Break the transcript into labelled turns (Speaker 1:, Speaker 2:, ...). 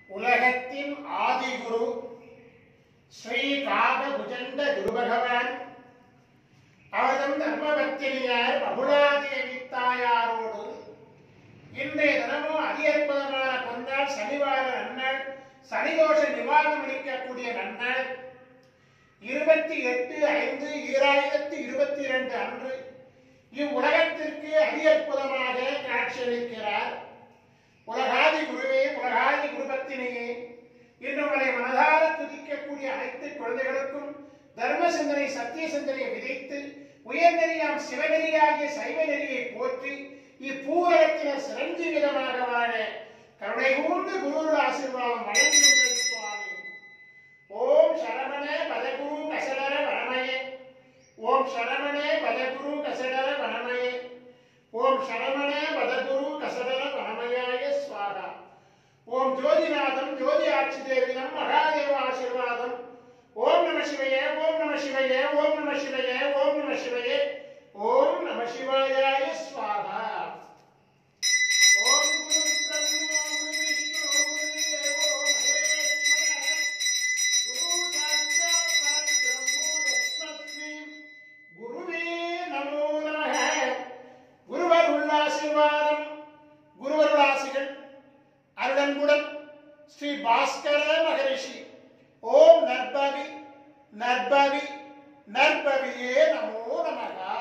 Speaker 1: உலகத்தின் ஆதிகுரு ஸ்ரீ காக புஜண்ட குரு பகவான் அவர்தம் தர்மபத்தினியார் பகுலாதேவி தாயாரோடு இன்றைய தினமும் அதி அற்புதமான பொன்னாள் சனிவார நன்னாள் சனிதோஷ நிவாரணம் அளிக்கக்கூடிய நன்னாள் இருபத்தி எட்டு ஐந்து ஈராயிரத்தி இருபத்தி இரண்டு அன்று இவ்வுலகத்திற்கு அதி அற்புதமாக காட்சியளிக்கிறார் உலகாதி குருவே உலகாதி குருபத்தினியே இன்று உங்களை மனதார துதிக்கக்கூடிய அனைத்து குழந்தைகளுக்கும் தர்ம சிந்தனை சத்திய சிந்தனையை விதைத்து உயர்நெறியாம் சிவநெறியாகிய சைவ நெறியை போற்றி இப்பூரகத்தினர் சிறந்த விதமாக வாழ கருணை கூர்ந்து குருவோட ஆசீர்வாதம் வழங்குகின்ற சுவாமி ஓம் சரவண பதகுரு கசடர வனமயே ஓம் சரவண பதகுரு கசடர வனமயே ஓம் சரவண பதகுரு கசடர வனமயாய ஸ்வாகா ஓம் ஜோதிநாதம் ஜோதி ஆட்சி தேவினம் மகாதேவ ஆசீர்வாதம் ஓம் நம சிவய ஓம் நம சிவய ஓம் நம சிவய ஓம் நம சிவய ஓம் நம சிவாயாய ஸ்வாகா ஓம் குரு பிரம்மோ குரு விஷ்ணு குரு தேவோ மகேஸ்வரः குரு சாட்சாத் பரபிரம்மோ தஸ்மை குருவே நமோ நமः குருவர் உள்ளாசீர்வாதம் குருவர் ஆசிகள் அருளன்புடன் ஸ்ரீ பாஸ்கர மகரிஷி ஓம் நற்பவி நற்பவி நற்பவியே நமோ நமகா